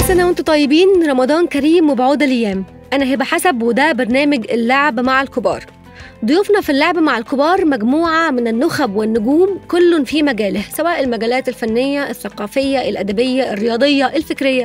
سنة وانتم طيبين رمضان كريم وبعود الأيام أنا هبة حسب وده برنامج اللعب مع الكبار ضيوفنا في اللعب مع الكبار مجموعة من النخب والنجوم كل في مجاله سواء المجالات الفنية الثقافية الأدبية الرياضية الفكرية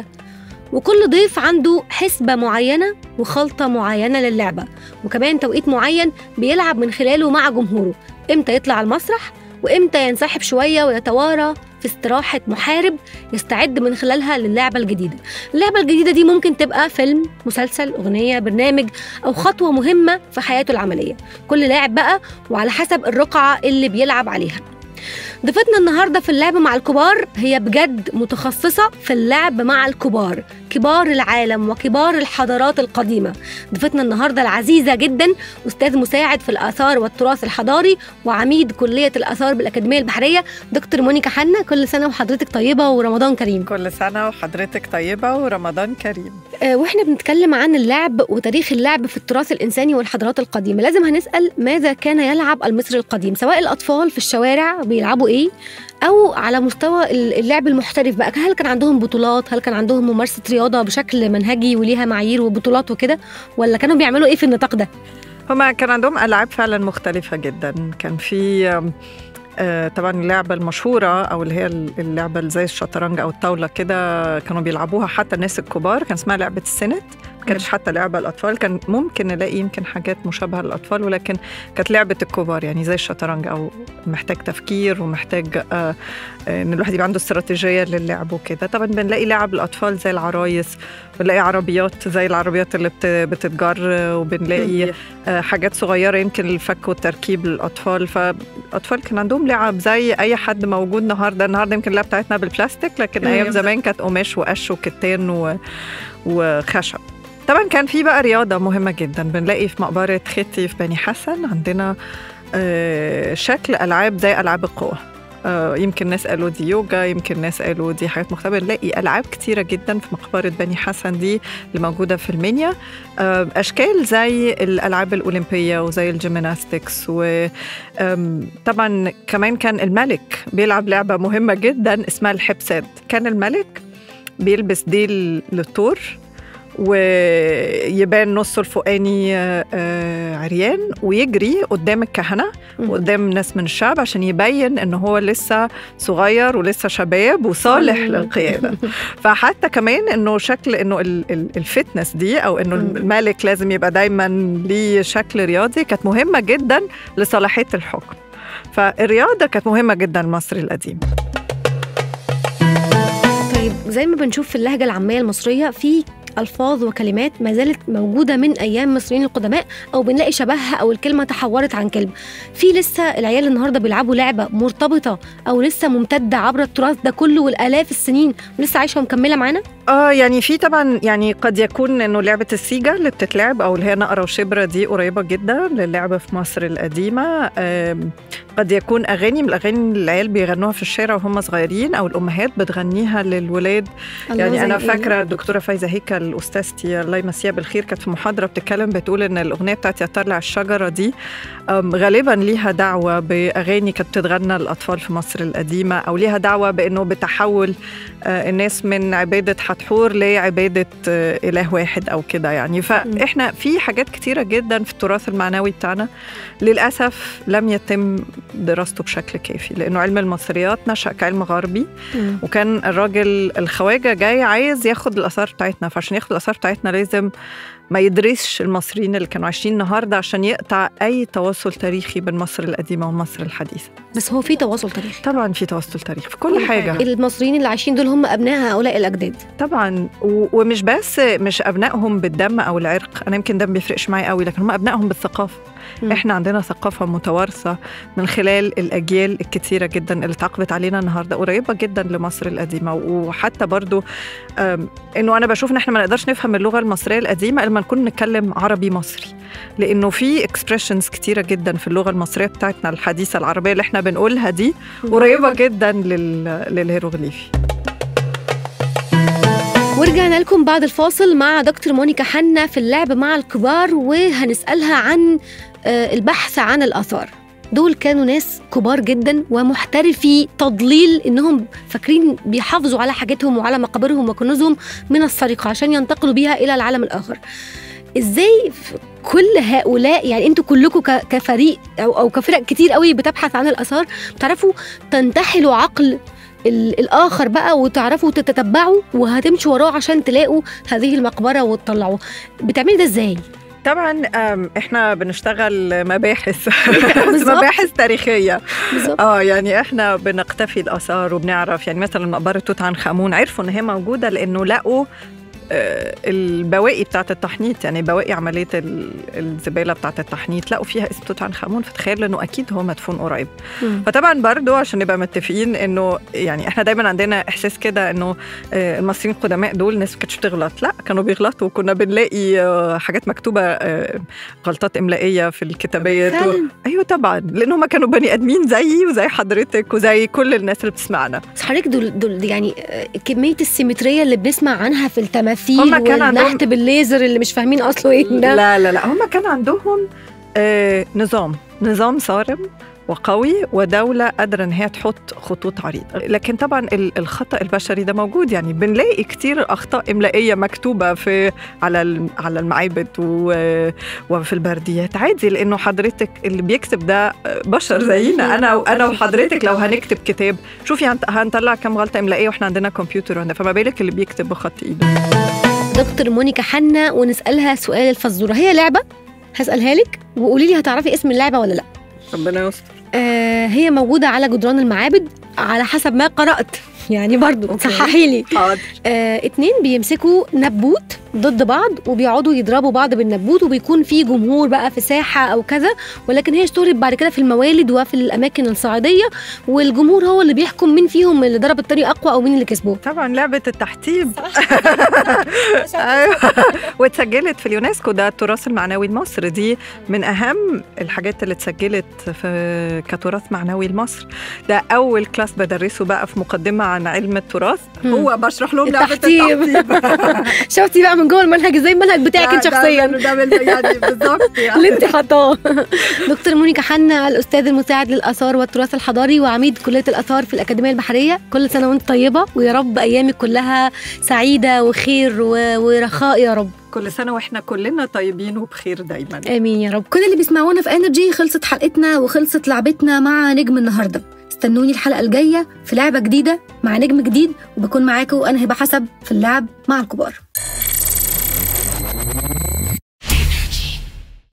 وكل ضيف عنده حسبة معينة وخلطة معينة للعبة وكمان توقيت معين بيلعب من خلاله مع جمهوره امتى يطلع على المسرح وامتى ينسحب شوية ويتوارى في استراحة محارب يستعد من خلالها للعبة الجديدة اللعبة الجديدة دي ممكن تبقى فيلم مسلسل أغنية برنامج أو خطوة مهمة في حياته العملية كل لاعب بقى وعلى حسب الرقعة اللي بيلعب عليها ضيفتنا النهارده في اللعب مع الكبار هي بجد متخصصه في اللعب مع الكبار كبار العالم وكبار الحضارات القديمه ضيفتنا النهارده العزيزه جدا استاذ مساعد في الاثار والتراث الحضاري وعميد كليه الاثار بالاكاديميه البحريه دكتور مونيكا حنا كل سنه وحضرتك طيبه ورمضان كريم كل سنة وحضرتك طيبة ورمضان كريم آه، واحنا بنتكلم عن اللعب وتاريخ اللعب في التراث الانساني والحضارات القديمه لازم هنسال ماذا كان يلعب المصري القديم سواء الاطفال في الشوارع بيلعبوا ايه او على مستوى اللعب المحترف بقى هل كان عندهم بطولات هل كان عندهم ممارسه رياضه بشكل منهجي وليها معايير وبطولات وكده ولا كانوا بيعملوا ايه في النطاق ده هما كان عندهم ألعاب فعلا مختلفة جدا كان في آم، آه، طبعا اللعبة المشهورة أو اللي هي اللعبة اللي زي الشطرنج أو الطاولة كده كانوا بيلعبوها حتى الناس الكبار كان اسمها لعبة السنت ما كانتش حتى لعبة الأطفال كان ممكن نلاقي يمكن حاجات مشابهة للأطفال ولكن كانت لعبة الكبار يعني زي الشطرنج أو محتاج تفكير ومحتاج آه، آه، إن الواحد يبقى عنده استراتيجية للعب وكده طبعا بنلاقي لعب الأطفال زي العرايس بنلاقي عربيات زي العربيات اللي بت- بتتجر آه، وبنلاقي آه، حاجات صغيرة يمكن الفك والتركيب للأطفال فالأطفال كان عندهم لعب زي أي حد موجود النهاردة النهاردة يمكن اللعبة بتاعتنا بالبلاستيك لكن أيوة. أيام زمان كانت قماش وقش وكتان و... وخشب طبعا كان في بقى رياضة مهمة جدا بنلاقي في مقبرة ختي في بني حسن عندنا آه، شكل ألعاب زي ألعاب القوى آه، يمكن ناس قالوا دي يوجا يمكن ناس قالوا دي حاجات مختلفة نلاقي ألعاب كتيرة جدا في مقبرة بني حسن دي اللي موجودة في المنيا آه، أشكال زي الألعاب الأولمبية وزي الجيمناستكس وطبعا كمان كان الملك بيلعب لعبة مهمة جدا اسمها الحبسات كان الملك بيلبس ديل للطور ويبان نصه الفوقاني آه، آه، عريان ويجري قدام الكهنه وقدام ناس من الشعب عشان يبين ان هو لسه صغير ولسه شباب وصالح مم. للقياده فحتى كمان انه شكل انه ال- ال- الفتنس دي او انه مم. الملك لازم يبقى دايما ليه شكل رياضي كانت مهمه جدا لصلاحيه الحكم فالرياضه كانت مهمه جدا المصري القديم طيب زي ما بنشوف في اللهجة العامية المصرية في ألفاظ وكلمات ما زالت موجودة من أيام المصريين القدماء أو بنلاقي شبهها أو الكلمة تحورت عن كلمة في لسه العيال النهاردة بيلعبوا لعبة مرتبطة أو لسه ممتدة عبر التراث ده كله والآلاف السنين ولسه عايشة ومكملة معانا اه يعني في طبعا يعني قد يكون انه لعبه السيجا اللي بتتلعب او اللي هي نقره وشبره دي قريبه جدا للعبه في مصر القديمه آم، قد يكون اغاني من الاغاني اللي العيال بيغنوها في الشارع وهم صغيرين او الامهات بتغنيها للولاد الله يعني زي انا إيه؟ فاكره الدكتوره فايزه هيكل استاذتي الله يمسيها بالخير كانت في محاضره بتتكلم بتقول ان الاغنيه بتاعت يا طلع الشجره دي أم، غالبا ليها دعوه باغاني كانت بتتغنى للاطفال في مصر القديمه او ليها دعوه بانه بتحول آه، الناس من عباده حتحور لعباده آه، اله واحد او كده يعني فاحنا في حاجات كتيره جدا في التراث المعنوي بتاعنا للاسف لم يتم دراسته بشكل كافي لانه علم المصريات نشا كعلم غربي مم. وكان الراجل الخواجه جاي عايز ياخد الاثار بتاعتنا فعشان ياخد الاثار بتاعتنا لازم ما يدرسش المصريين اللي كانوا عايشين النهارده عشان يقطع اي تواصل تاريخي بين مصر القديمه ومصر الحديثه بس هو في تواصل تاريخي طبعا في تواصل تاريخي في كل حاجه المصريين اللي عايشين دول هم أبناء هؤلاء الأجداد طبعا و- ومش بس مش ابنائهم بالدم او العرق انا يمكن ده ما بيفرقش معايا قوي لكن هم ابنائهم بالثقافه مم. احنا عندنا ثقافه متوارثه من خلال الاجيال الكتيره جدا اللي اتعاقبت علينا النهارده قريبه جدا لمصر القديمه وحتى برضو أم، انه انا بشوف ان احنا ما نقدرش نفهم اللغه المصريه القديمه الا ما نكون نتكلم عربي مصري لانه في اكسبريشنز كتيره جدا في اللغه المصريه بتاعتنا الحديثه العربيه اللي احنا بنقولها دي قريبه جدا لل... للهيروغليفي ورجعنا لكم بعد الفاصل مع دكتور مونيكا حنا في اللعب مع الكبار وهنسألها عن آه، البحث عن الآثار دول كانوا ناس كبار جدا ومحترفي تضليل انهم فاكرين بيحافظوا على حاجتهم وعلى مقابرهم وكنوزهم من السرقه عشان ينتقلوا بيها الى العالم الاخر ازاي ف- كل هؤلاء يعني انتوا كلكم ك- كفريق او او كفرق كتير قوي بتبحث عن الاثار بتعرفوا تنتحلوا عقل ال- الاخر بقى وتعرفوا تتتبعوا وهتمشوا وراه عشان تلاقوا هذه المقبره وتطلعوها بتعملي ده ازاي طبعا آم، احنا بنشتغل مباحث بس بالظبط. مباحث تاريخيه بالظبط اه يعني احنا بنقتفي الاثار وبنعرف يعني مثلا مقبره توت عنخ امون عرفوا ان هي موجوده لانه لقوا آه، البواقي بتاعت التحنيط يعني بواقي عمليه ال- الزباله بتاعت التحنيط لقوا فيها اسم توت عنخ امون فتخيل انه اكيد هو مدفون قريب مم. فطبعا برضو عشان نبقى متفقين انه يعني احنا دايما عندنا احساس كده انه آه، المصريين القدماء دول ناس ما كانتش بتغلط لا كانوا بيغلطوا وكنا بنلاقي آه، حاجات مكتوبه آه، غلطات املائيه في الكتابات و... فعلا ايوه طبعا لان هم كانوا بني ادمين زيي وزي حضرتك وزي كل الناس اللي بتسمعنا بس حضرتك دول دول يعني آه، كميه السيمتريه اللي بنسمع عنها في التماثيل هما كان عندهم- والنحت بالليزر اللي مش فاهمين اصله ايه ده لا لا لا هم كان عندهم آه، نظام نظام صارم وقوي ودولة قادرة إن هي تحط خطوط عريضة لكن طبعا ال- الخطأ البشري ده موجود يعني بنلاقي كتير أخطاء إملائية مكتوبة في على الم- على المعابد و- وفي البرديات عادي لأنه حضرتك اللي بيكتب ده بشر زينا أنا وأنا وحضرتك لو هنكتب كتاب شوفي هنط- هنطلع كم غلطة إملائية وإحنا عندنا كمبيوتر وعندنا فما بالك اللي بيكتب بخط إيده دكتور مونيكا حنا ونسالها سؤال الفزوره هي لعبه هسالها لك وقولي لي هتعرفي اسم اللعبه ولا لا ربنا يستر آه هي موجوده على جدران المعابد على حسب ما قرات يعني برضو أوكي. صححي لي حاضر آه اتنين بيمسكوا نبوت ضد بعض وبيقعدوا يضربوا بعض بالنبوت وبيكون في جمهور بقى في ساحه او كذا ولكن هي اشتهرت بعد كده في الموالد وفي الاماكن الصعيديه والجمهور هو اللي بيحكم مين فيهم اللي ضرب التاني اقوى او مين اللي كسبه طبعا لعبة التحتيب ايوه واتسجلت في اليونسكو ده التراث المعنوي لمصر دي من اهم الحاجات اللي اتسجلت في كتراث معنوي لمصر ده اول كلاس بدرسه بقى في مقدمه عن علم التراث مم. هو بشرح لهم لعبه التحتيب. التحتيب شفتي بقى من جوه المنهج ازاي المنهج بتاعك انت ده- ده شخصيا من- ده من- يعني بالظبط يعني. اللي انت حطاه دكتور مونيكا حنا الاستاذ المساعد للاثار والتراث الحضاري وعميد كليه الاثار في الاكاديميه البحريه كل سنه وانت طيبه ويا رب ايامك كلها سعيده وخير و- ورخاء يا رب كل سنه واحنا كلنا طيبين وبخير دايما امين يا رب كل اللي بيسمعونا في انرجي خلصت حلقتنا وخلصت لعبتنا مع نجم النهارده استنوني الحلقه الجايه في لعبه جديده مع نجم جديد وبكون معاكم انا هبه حسب في اللعب مع الكبار